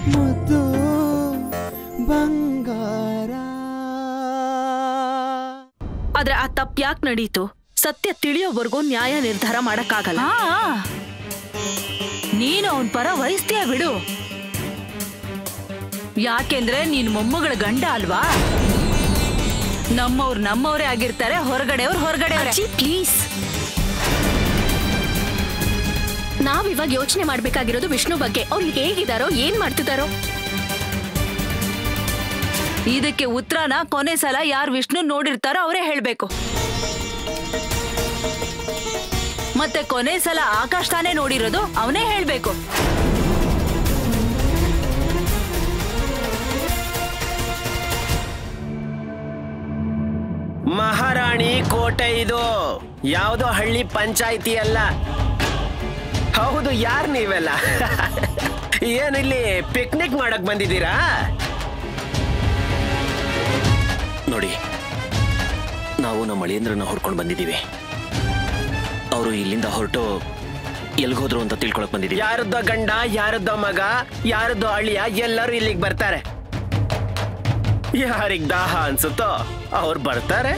ಮುದ್ದು ಬಂಗಾರ ಆದ್ರೆ ಆ ತಪ್ಪು ಯಾಕೆ ನಡೀತು ಸತ್ಯ ತಿಳಿಯೋವರೆಗೂ ನ್ಯಾಯ ನಿರ್ಧಾರ ಮಾಡಕ್ಕಾಗಲ್ಲ ಹಾ ನೀನು ಅವನ್ ಪರ ವಹಿಸ್ತೀಯ ಬಿಡು ಯಾಕೆಂದ್ರೆ ನೀನ್ ಮೊಮ್ಮಗಳ ಗಂಡ ಅಲ್ವಾ ನಮ್ಮವ್ರು ನಮ್ಮವರೇ ಆಗಿರ್ತಾರೆ ಹೊರಗಡೆಯವ್ರು ಹೊರಗಡೆ ಅಜ್ಜಿ ಪ್ಲೀಸ್ ನಾವಿವಾಗ ಯೋಚನೆ ಮಾಡ್ಬೇಕಾಗಿರೋದು ವಿಷ್ಣು ಬಗ್ಗೆ ಅವ್ರು ಹೇಗಿದಾರೋ ಏನ್ ಮಾಡ್ತಿದಾರೋ ಇದಕ್ಕೆ ಉತ್ತರನ ಕೊನೆ ಸಲ ಯಾರು ವಿಷ್ಣು ನೋಡಿರ್ತಾರೋ ಅವರೇ ಹೇಳ್ಬೇಕು ಮತ್ತೆ ಕೊನೆ ಸಲ ಆಕಾಶ್ ತಾನೇ ನೋಡಿರೋದು ಅವನೇ ಹೇಳ್ಬೇಕು ಮಹಾರಾಣಿ ಕೋಟೆ ಇದು ಯಾವುದೋ ಹಳ್ಳಿ ಪಂಚಾಯಿತಿ ಅಲ್ಲ ಹೌದು ಯಾರ್ ನೀವೆಲ್ಲ ಏನಿಲ್ಲಿ ಪಿಕ್ನಿಕ್ ಮಾಡಕ್ ಬಂದಿದ್ದೀರಾ ನೋಡಿ ನಾವು ನಮ್ಮ ಅಳಿಯಂದ್ರನ್ನ ಹೊಡ್ಕೊಂಡು ಬಂದಿದ್ದೀವಿ ಅವರು ಇಲ್ಲಿಂದ ಹೊರಟು ಎಲ್ಗೋದ್ರು ಅಂತ ತಿಳ್ಕೊಳಕ್ ಬಂದಿದ್ದೀವಿ ಯಾರದ್ದೋ ಗಂಡ ಯಾರದ್ದೋ ಮಗ ಯಾರದ್ದೋ ಅಳಿಯ ಎಲ್ಲರೂ ಇಲ್ಲಿಗೆ ಬರ್ತಾರೆ ಯಾರಿಗ್ ದಾಹ ಅನ್ಸುತ್ತೋ ಅವ್ರು ಬರ್ತಾರೆ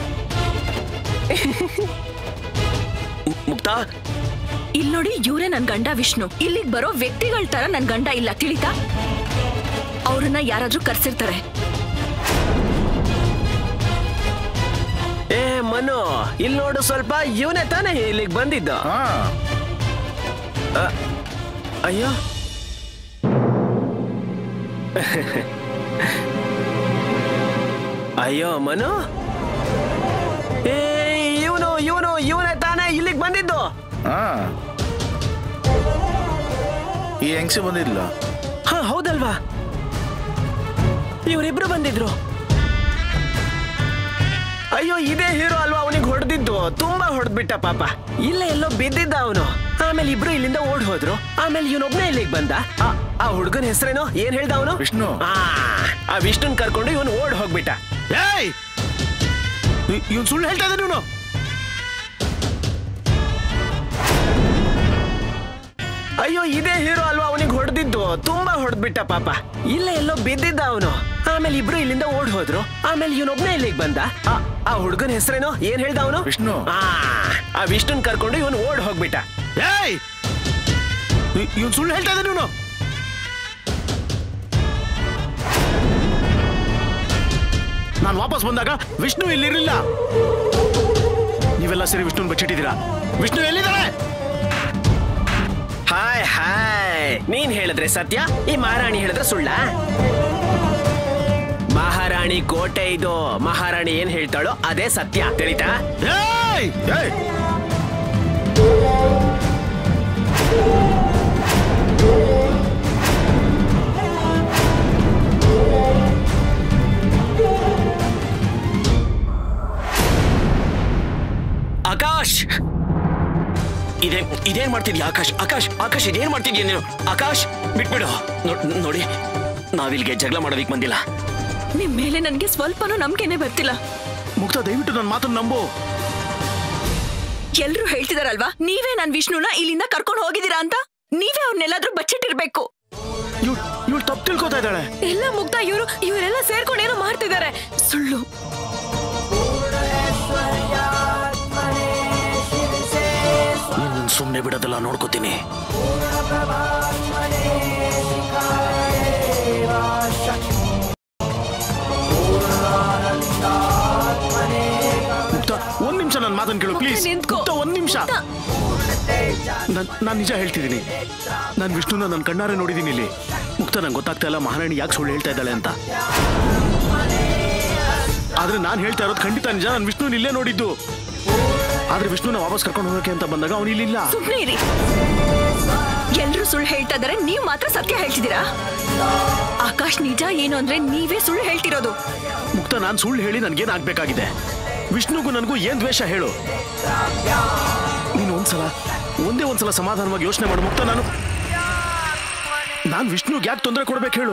ಮುಕ್ತಾ ಇಲ್ ನೋಡಿ ಇವ್ರೇ ನನ್ ಗಂಡ ವಿಷ್ಣು ಇಲ್ಲಿಗ್ ಬರೋ ವ್ಯಕ್ತಿಗಳ ತರ ನನ್ ಗಂಡ ಇಲ್ಲ ತಿಳಿತಾ ಅವ್ರನ್ನ ಯಾರಾದ್ರೂ ಕರ್ಸಿರ್ತಾರೆ ಏ ಮನು ಇಲ್ಲಿ ನೋಡು ಸ್ವಲ್ಪ ಇವನೇ ತಾನೇ ಇಲ್ಲಿಗೆ ಬಂದಿದ್ದು ಅ, ಅಯ್ಯೋ ಅಯ್ಯೋ ಮನು ಏ ಇವನು ಇವನು ಇವನೇ ತಾನೇ ಇಲ್ಲಿಗೆ ಬಂದಿದ್ದು ಹಾ ಈ ಹೆಂಗ್ಸಿ ಬಂದಿದ್ಲ ಹಾ ಹೌದಲ್ವಾ ಇವರಿಬ್ರು ಬಂದಿದ್ರು ಅಯ್ಯೋ ಇದೇ ಹೀರೋ ಅಲ್ವಾ ಅವನಿಗೆ ಹೊಡೆದಿದ್ದು ತುಂಬಾ ಹೊಡೆದ್ಬಿಟ್ಟ ಪಾಪ ಇಲ್ಲ ಎಲ್ಲೋ ಬಿದ್ದಿದ್ದ ಅವನು ಆಮೇಲೆ ಇಬ್ರು ಇಲ್ಲಿಂದ ಓಡ್ ಹೋದ್ರು ಆಮೇಲೆ ಇವನೊಬ್ನೇ ಇಲ್ಲಿಗೆ ಬಂದ ಆ- ಆ ಹುಡುಗನ ಹೆಸರೇನೋ ಏನ್ ಹೇಳ್ದ ಅವನು ವಿಷ್ಣು. ಆ ವಿಷ್ಣುನ್ ಕರ್ಕೊಂಡು ಇವನು ಓಡ್ ಹೋಗ್ಬಿಟ್ಟ ಏಯ್ ಇವನ್ ಸುಳ್ಳು ಹೇಳ್ತಾ ಇದ್ದಾನೆ ಇವನು ಅಯ್ಯೋ ಇದೇ ಹೀರೋ ಅಲ್ವಾ ಅವನಿಗೆ ಹೊಡೆದಿದ್ದು ತುಂಬಾ ಹೊಡೆದ್ಬಿಟ್ಟ ಪಾಪ ಇಲ್ಲ ಎಲ್ಲೋ ಬಿದ್ದಿದ್ದ ಅವನು ಆಮೇಲೆ ಇಬ್ರು ಇಲ್ಲಿಂದ ಓಡ್ ಹೋದ್ರು ಆಮೇಲೆ ಇವನೊಬ್ನೇ ಇಲ್ಲಿಗೆ ಬಂದ ಆ- ಆ ಹುಡುಗನ ಹೆಸರೇನೋ ಏನ್ ಹೇಳ್ದ ಅವನು ವಿಷ್ಣು. ಆ ವಿಷ್ಣುನ್ ಕರ್ಕೊಂಡು ಇವನು ಓಡ್ ಹೋಗ್ಬಿಟ್ಟ ಏಯ್ ಇವನ್ ಸುಳ್ಳು ಹೇಳ್ತಾ ಇದ್ದಾನೆ ಇವನು ನಾನು ವಾಪಸ್ ಬಂದಾಗ ವಿಷ್ಣು ಇಲ್ಲಿರಲಿಲ್ಲ ನೀವೆಲ್ಲ ಸೇರಿ ವಿಷ್ಣುನ್ ಬಚ್ಚಿಟ್ಟಿದ್ದೀರಾ ವಿಷ್ಣು ಎಲ್ಲಿದ್ದಾನೆ ಹಾಯ್ ಹಾಯ್ ನೀನ್ ಹೇಳಿದ್ರೆ ಸತ್ಯ ಈ ಮಹಾರಾಣಿ ಹೇಳಿದ್ರೆ ಸುಳ್ಳ ಮಹಾರಾಣಿ ಕೋಟೆ ಇದು ಮಹಾರಾಣಿ ಏನ್ ಹೇಳ್ತಾಳೋ ಅದೇ ಸತ್ಯ ತಿಳಿತಾ ಏಯ್ ಏಯ್ ಆಕಾಶ್ ಇದೇ ಇದೇನ್ ಮಾಡ್ತಿದ್ಯಾ ಆಕಾಶ್ ಆಕಾಶ್ ಆಕಾಶ್ ಇದೇನ್ ಮಾಡ್ತಿದ್ಯಾ ನೀನು ಆಕಾಶ್ ಬಿಟ್ಬಿಡು ನೋ- ನೋಡಿ ನಾವಿಲ್ಗೆ ಜಗಳ ಮಾಡೋದಿಕ್ ಬಂದಿಲ್ಲ ನಿಮ್ ಮೇಲೆ ನನ್ಗೆ ಸ್ವಲ್ಪನೂ ನಂಬಿಕೆನೆ ಬರ್ತಿಲ್ಲ ಮುಕ್ತ ದಯವಿಟ್ಟು ನನ್ನ ಮಾತನ್ನ ನಂಬು ಎಲ್ರು ಹೇಳ್ತಿದಾರಲ್ವಾ ನೀವೇ ನನ್ ವಿಷ್ಣುನ ಇಲ್ಲಿಂದ ಕರ್ಕೊಂಡು ಹೋಗಿದ್ದೀರಾ ಅಂತ ನೀವೇ ಅವ್ರನ್ನೆಲ್ಲಾದ್ರೂ ಬಚ್ಚಿಟ್ಟಿರ್ಬೇಕು ಇವಳು ಇವಳು ತಪ್ಪು ತಿಳ್ಕೊತಾ ಇದ್ದಾಳೆ ಎಲ್ಲ ಮುಗ್ಧ ಇವರು ಇವರೆಲ್ಲ ಸೇರ್ಕೊಂಡು ಏನೋ ಮಾಡ್ತಿದ್ದಾರೆ ಸುಳ್ಳು ನಿನ್ನ ಸುಮ್ಮನೆ ಬಿಡೋದಲ್ಲ ನೋಡ್ಕೋತೀನಿ ಮುಕ್ತ ಒಂದ್ ನಿಮಿಷ ನನ್ನ ಮಾತನ್ನ ಕೇಳು ಪ್ಲೀಸ್ ನಿಂತ್ಕೋ. ಮುಕ್ತ ಒಂದ್ ನಿಮಿಷ ನಾನು ನಿಜ ಹೇಳ್ತಿದ್ದೀನಿ ನಾನು ವಿಷ್ಣುನ ನನ್ನ ಕಣ್ಣಾರೆ ನೋಡಿದ್ದೀನಿ ಇಲ್ಲಿ ಮುಕ್ತ ನಂಗೆ ಗೊತ್ತಾಗ್ತಾ ಇಲ್ಲ ಮಹಾರಾಣಿ ಯಾಕೆ ಸುಳ್ಳು ಹೇಳ್ತಾ ಇದ್ದಾಳೆ ಅಂತ ಆದ್ರೆ ನಾನು ಹೇಳ್ತಾ ಇರೋದು ಖಂಡಿತ ನಿಜ ನಾನು ವಿಷ್ಣುನ ಇಲ್ಲೇ ನೋಡಿದ್ದು ಆದ್ರೆ ವಿಷ್ಣುನ ವಾಪಸ್ ಕರ್ಕೊಂಡು ಹೋಗಕ್ಕೆ ಅಂತ ಬಂದಾಗ ಅವನಿಲ್ಲ ಸುಮ್ನೆ ಇರಿ ಎಲ್ರು ಸುಳ್ಳು ಹೇಳ್ತಾ ಇದಾರೆ ನೀವ್ ಮಾತ್ರ ಸತ್ಯ ಹೇಳ್ತಿದ್ದೀರಾ ಆಕಾಶ್ ನಿಜ ಏನು ಅಂದ್ರೆ ನೀವೇ ಸುಳ್ಳು ಹೇಳ್ತಿರೋದು ಮುಕ್ತ ನಾನು ಸುಳ್ಳು ಹೇಳಿ ನನ್ಗೇನ್ ಆಗ್ಬೇಕಾಗಿದೆ ವಿಷ್ಣುಗೂ ನನಗೂ ಏನ್ ದ್ವೇಷ ಹೇಳು ನೀನು ಒಂದ್ಸಲ ಒಂದೇ ಒಂದ್ಸಲ ಸಮಾಧಾನವಾಗಿ ಯೋಚನೆ ಮಾಡು ಮುಕ್ತ ನಾನು ನಾನು ವಿಷ್ಣುಗೆ ಯಾಕೆ ತೊಂದರೆ ಕೊಡ್ಬೇಕು ಹೇಳು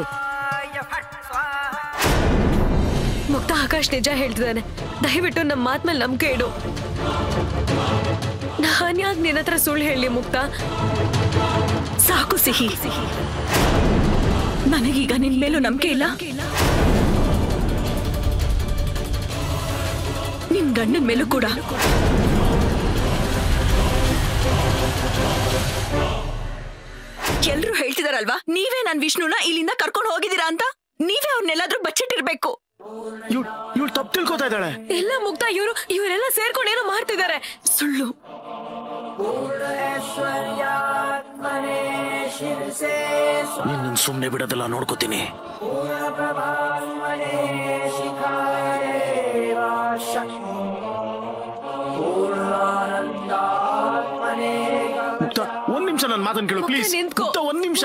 ಮುಕ್ತ ಆಕಾಶ್ ನಿಜ ಹೇಳ್ತಿದ್ದಾನೆ ದಯವಿಟ್ಟು ನಮ್ಮ ಮಾತ್ ಮೇಲೆ ನಂಬಿಕೆ ಇಡು ನಾನ್ ಯಾಕೆ ನಿನ್ನ ಹತ್ರ ಸುಳ್ಳು ಹೇಳಿ ಮುಕ್ತ ಸಾಕು ಸಿಹಿ ನನಗೀಗ ನಿನ್ ಮೇಲೂ ನಂಬಿಕೆ ಇಲ್ಲ ನಿನ್ ಗಂಡನ ಮೇಲೂ ಕೂಡ ಎಲ್ರು ಹೇಳ್ತಿದಾರಲ್ವಾ ನೀವೇ ನನ್ ವಿಷ್ಣುನ ಇಲ್ಲಿಂದ ಕರ್ಕೊಂಡು ಹೋಗಿದ್ದೀರಾ ಅಂತ ನೀವೇ ಅವ್ರನ್ನೆಲ್ಲಾದ್ರೂ ಬಚ್ಚಿಟ್ಟಿರ್ಬೇಕು ಇವಳು ಇವಳು ತಪ್ಪು ತಿಳ್ಕೊತಾ ಇದ್ದಾಳೆ ಎಲ್ಲ ಮುಗ್ಧ ಇವರು ಇವರೆಲ್ಲ ಸೇರ್ಕೊಂಡು ಏನೋ ಮಾಡ್ತಿದ್ದಾರೆ ಸುಳ್ಳು ನಿನ್ನ ಸುಮ್ಮನೆ ಬಿಡೋದಲ್ಲ ನೋಡ್ಕೋತೀನಿ ಮುಕ್ತ ಒಂದ್ ನಿಮಿಷ ನನ್ನ ಮಾತನ್ನ ಕೇಳು ಪ್ಲೀಸ್ ನಿಂತ್ಕೋ. ಮುಕ್ತ ಒಂದ್ ನಿಮಿಷ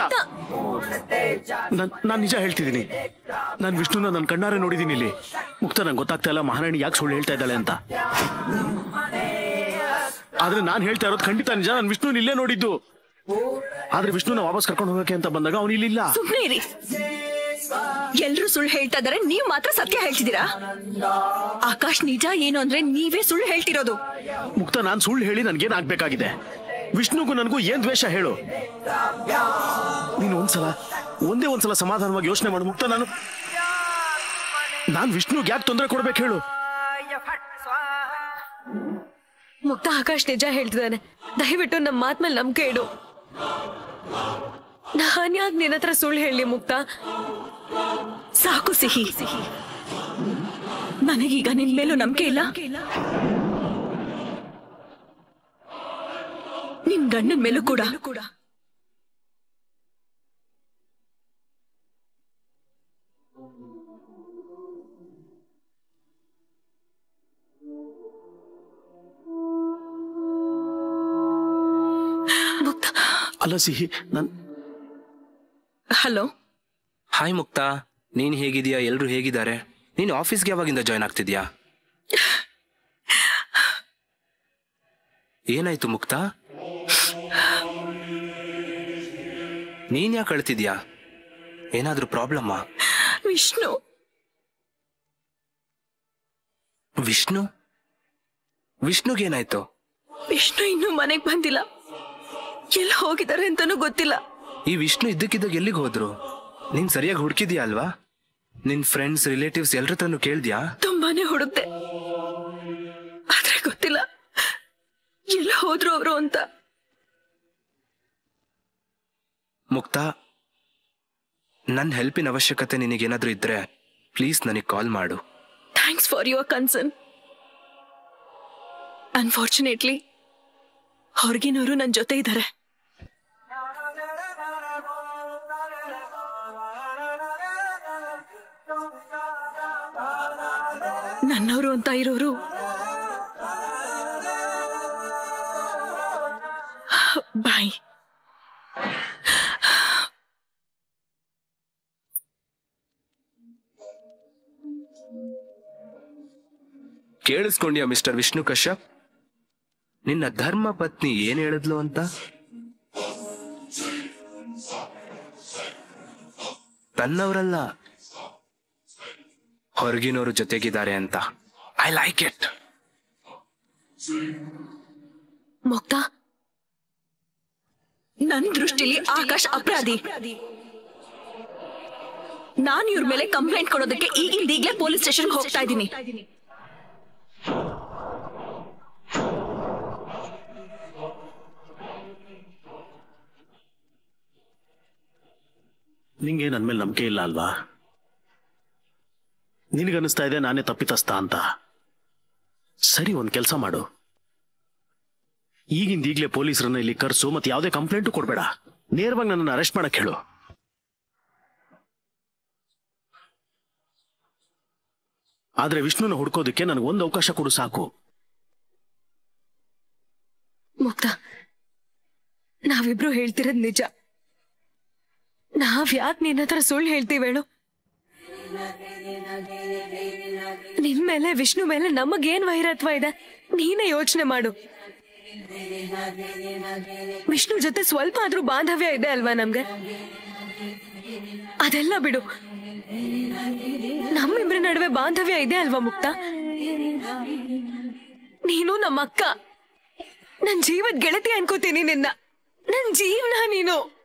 ನಾನ್ ನಿಜ ಹೇಳ್ತಿದ್ದೀನಿ ನಾನು ವಿಷ್ಣುನ ನನ್ನ ಕಣ್ಣಾರೆ ನೋಡಿದೀನಿ ಇಲ್ಲಿ ಮುಕ್ತ ನಂಗೆ ಗೊತ್ತಾಗ್ತಾ ಇಲ್ಲ ಮಹಾರಾಣಿ ಯಾಕೆ ಸುಳ್ಳು ಹೇಳ್ತಾ ಇದ್ದಾಳೆ ಅಂತ ಆದ್ರೆ ನಾನು ಹೇಳ್ತಾ ಇರೋದು ಖಂಡಿತ ನಿಜ ನಾನು ವಿಷ್ಣುನ ಇಲ್ಲೇ ನೋಡಿದ್ದು ಆದ್ರೆ ವಿಷ್ಣುನ ವಾಪಸ್ ಕರ್ಕೊಂಡು ಹೋಗಕ್ಕೆ ಅಂತ ಬಂದಾಗ ಅವನು ಇಲ್ಲಿಲ್ಲ ಸುಮ್ನೆ ಇರಿ ಎಲ್ರು ಸುಳ್ಳು ಹೇಳ್ತಾ ಇದಾರೆ ನೀವ್ ಮಾತ್ರ ಸತ್ಯ ಹೇಳ್ತಿದ್ದೀರಾ ಆಕಾಶ್ ನಿಜ ಏನು ಅಂದ್ರೆ ನೀವೇ ಸುಳ್ಳು ಹೇಳ್ತಿರೋದು ಮುಕ್ತ ನಾನ್ ಸುಳ್ಳು ಹೇಳಿ ನನ್ಗೇನ್ ಆಗ್ಬೇಕಾಗಿದೆ ವಿಷ್ಣುಗೂ ನನಗೂ ಏನ್ ದ್ವೇಷ ಹೇಳು ನೀನು ಒಂದ್ಸಲ ಒಂದೇ ಒಂದ್ಸಲ ಸಮಾಧಾನವಾಗಿ ಯೋಚನೆ ಮಾಡು ಮುಕ್ತ ನಾನು ನಾನ್ ವಿಷ್ಣುಗೆ ಯಾಕೆ ತೊಂದರೆ ಕೊಡ್ಬೇಕು ಹೇಳು ಮುಕ್ತ ಆಕಾಶ್ ನಿಜ ಹೇಳ್ತಿದ್ದಾನೆ ದಯವಿಟ್ಟು ನಮ್ಮ ಮಾತ್ ಮೇಲೆ ನಂಬಿಕೆ ಇಡು ನಾನ್ ಯಾಕೆ ನಿನ್ನ ಹತ್ರ ಸುಳ್ಳು ಹೇಳಿ ಮುಕ್ತ ಸಾಕು ಸಿಹಿ ನನಗೀಗ ನಿನ್ ಮೇಲೂ ನಂಬಿಕೆ ಇಲ್ಲ ನಿನ್ ಗಂಡನ ಮೇಲೂ ಕೂಡ ಮುಕ್ತ ಅಲ್ಲ ಸಿಹಿ ನನ್ ಹಲೋ ಹಾಯ್ ಮುಕ್ತಾ ನೀನ್ ಹೇಗಿದೀಯಾ ಎಲ್ರು ಹೇಗಿದ್ದಾರೆ ನೀನು ಆಫೀಸ್ಗೆ ಯಾವಾಗಿಂದ ಜಾಯ್ನ್ ಆಗ್ತಿದ್ಯಾ ಏನಾಯ್ತು ಮುಕ್ತಾ ನೀನ್ ಯಾಕೆ ಅಳ್ತಿದ್ಯಾ ಏನಾದ್ರೂ ಪ್ರಾಬ್ಲಮ್ಮಾ ವಿಷ್ಣು ವಿಷ್ಣು ವಿಷ್ಣುಗೇನಾಯ್ತು ವಿಷ್ಣು ಇನ್ನೂ ಮನೆಗ್ ಬಂದಿಲ್ಲ ಎಲ್ಲಿ ಹೋಗಿದ್ದಾರೆ ಅಂತಾನೂ ಗೊತ್ತಿಲ್ಲ ಈ ವಿಷ್ಣು ಇದ್ದಕ್ಕಿದ್ದಾಗ ಎಲ್ಲಿಗೆ ಹೋದ್ರು ನೀನ್ ಸರಿಯಾಗಿ ಹುಡುಕಿದ್ಯಾ ಅಲ್ವಾ ನಿನ್ ಫ್ರೆಂಡ್ಸ್ ರಿಲೇಟಿವ್ಸ್ ಎಲ್ರ ಹತ್ರನೂ ಕೇಳ್ದ್ಯಾ ತುಂಬಾನೇ ಹುಡುಕ್ತೆ ಆದ್ರೆ ಗೊತ್ತಿಲ್ಲ ಎಲ್ಲ ಹೋದ್ರು ಅವರು ಅಂತ ಮುಕ್ತಾ ನನ್ನ ಹೆಲ್ಪಿನ ಅವಶ್ಯಕತೆ ನಿನಗೇನಾದ್ರೂ ಇದ್ರೆ ಪ್ಲೀಸ್ ನನಗೆ ಕಾಲ್ ಮಾಡು thanks for your concern unfortunately ಹೊರಗಿನವರು ನನ್ನ ಜೊತೆ ಇದ್ದಾರೆ ನನ್ನವರು ಅಂತ ಇರೋರು ಬಾಯ್ ಕೇಳಿಸ್ಕೊಂಡ್ಯಾ ಮಿಸ್ಟರ್ ವಿಷ್ಣು ಕಶ್ಯಪ್ ನಿನ್ನ ಧರ್ಮ ಪತ್ನಿ ಏನ್ ಹೇಳಿದ್ಲು ಅಂತ ತನ್ನವರಲ್ಲ ಹೊರಗಿನವರು ಜೊತೆಗಿದ್ದಾರೆ ಅಂತ ಐ ಲೈಕ್ ಇಟ್ ಮುಕ್ತ ನನ್ ದೃಷ್ಟಿಲಿ ಆಕಾಶ್ ಅಪರಾಧಿ ನಾನು ಇವ್ರ ಮೇಲೆ ಕಂಪ್ಲೇಂಟ್ ಕೊಡೋದಕ್ಕೆ ಈಗಿಂದ ಈಗಲೇ ಪೊಲೀಸ್ ಸ್ಟೇಷನ್ಗೆ ಹೋಗ್ತಾ ಇದ್ದೀನಿ ನಿಂಗೆ ನನ್ ಮೇಲೆ ನಂಬಿಕೆ ಇಲ್ಲ ಅಲ್ವಾ ನಿನಗನ್ನಿಸ್ತಾ ಇದೆ ನಾನೇ ತಪ್ಪಿತಸ್ತ ಅಂತ ಸರಿ ಒಂದ್ ಕೆಲಸ ಮಾಡು ಈಗಿಂದ ಈಗಲೇ ಪೊಲೀಸರನ್ನ ಇಲ್ಲಿ ಕರ್ಸು ಮತ್ತೆ ಯಾವುದೇ ಕಂಪ್ಲೇಂಟು ಕೊಡ್ಬೇಡ ನೇರವಾಗಿ ನನ್ನನ್ನು ಅರೆಸ್ಟ್ ಮಾಡಕ್ ಹೇಳು ಆದ್ರೆ ವಿಷ್ಣುನ ಹುಡ್ಕೋದಕ್ಕೆ ನನಗೆ ಒಂದು ಅವಕಾಶ ಕೊಡು ಸಾಕು ಮುಕ್ತ ನಾವಿಬ್ರು ಹೇಳ್ತಿರೋದ್ ನಿಜ ನಾವ್ ಯಾಕೆ ನಿನ್ನ ಹತ್ರ ಸುಳ್ಳು ಹೇಳ್ತೀವಿ ಹೇಳು ನಿನ್ ಮೇಲೆ ವಿಷ್ಣು ಮೇಲೆ ನಮಗೇನ್ ವೈರತ್ವ ಇದೆ ನೀನೇ ಯೋಚನೆ ಮಾಡು ವಿಷ್ಣು ಜೊತೆ ಸ್ವಲ್ಪ ಆದ್ರೂ ಬಾಂಧವ್ಯ ಇದೆ ಅಲ್ವಾ ನಮ್ಗೆ ಅದೆಲ್ಲ ಬಿಡು ನಮ್ಮಿಬ್ರ ನಡುವೆ ಬಾಂಧವ್ಯ ಇದೆ ಅಲ್ವಾ ಮುಕ್ತ ನೀನು ನಮ್ಮ ಅಕ್ಕ ನನ್ ಜೀವದ ಗೆಳತಿ ಅನ್ಕೋತೀನಿ ನಿನ್ನ ನನ್ ಜೀವನ ನೀನು